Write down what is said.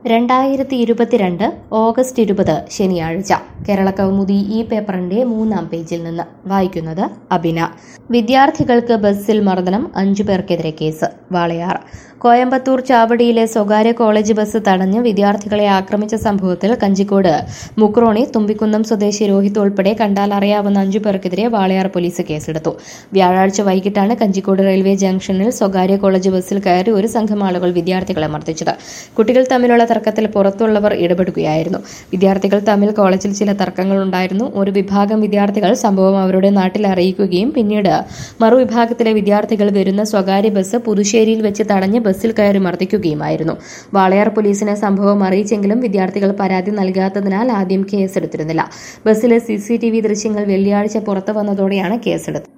രണ്ടായിരത്തി ഇരുപത്തിരണ്ട് ഓഗസ്റ്റ് ഇരുപത് ശനിയാഴ്ച കേരള കൗമുദി ഈ പേപ്പറിന്റെ മൂന്നാം പേജിൽ നിന്ന് വായിക്കുന്നത് അബിന വിദ്യാർത്ഥികൾക്ക് ബസ്സിൽ മർദ്ദനം അഞ്ചു പേർക്കെതിരെ കേസ് വാളയാർ കോയമ്പത്തൂർ ചാവടിയിലെ സ്വകാര്യ കോളേജ് ബസ് തടഞ്ഞ് വിദ്യാർത്ഥികളെ ആക്രമിച്ച സംഭവത്തിൽ കഞ്ചിക്കോട് മുക്രോണി തുമ്പിക്കുന്നം സ്വദേശി രോഹിത് ഉൾപ്പെടെ കണ്ടാൽ അറിയാവുന്ന അഞ്ചു പേർക്കെതിരെ വാളയാർ പോലീസ് കേസെടുത്തു വ്യാഴാഴ്ച വൈകിട്ടാണ് കഞ്ചിക്കോട് റെയിൽവേ ജംഗ്ഷനിൽ സ്വകാര്യ കോളേജ് ബസ്സിൽ കയറി ഒരു സംഘം ആളുകൾ വിദ്യാർത്ഥികളെ മർദ്ദിച്ചത് കുട്ടികൾ തമ്മിലുള്ള തർക്കത്തിൽ പുറത്തുള്ളവർ ഇടപെടുകയായിരുന്നു വിദ്യാർത്ഥികൾ തമ്മിൽ കോളേജിൽ ചില തർക്കങ്ങളുണ്ടായിരുന്നു ഒരു വിഭാഗം വിദ്യാർത്ഥികൾ സംഭവം അവരുടെ നാട്ടിൽ അറിയിക്കുകയും പിന്നീട് മറുവിഭാഗത്തിലെ വിദ്യാർത്ഥികൾ വരുന്ന സ്വകാര്യ ബസ് പുതുശ്ശേരിയിൽ വെച്ച് തടഞ്ഞ് ബസ്സിൽ കയറി മർദ്ദിക്കുകയുമായിരുന്നു വാളയാർ പോലീസിനെ സംഭവം അറിയിച്ചെങ്കിലും വിദ്യാർത്ഥികൾ പരാതി നൽകാത്തതിനാൽ ആദ്യം കേസെടുത്തിരുന്നില്ല ബസ്സിലെ സിസിടിവി ദൃശ്യങ്ങൾ വെള്ളിയാഴ്ച പുറത്തു വന്നതോടെയാണ് കേസെടുത്തത്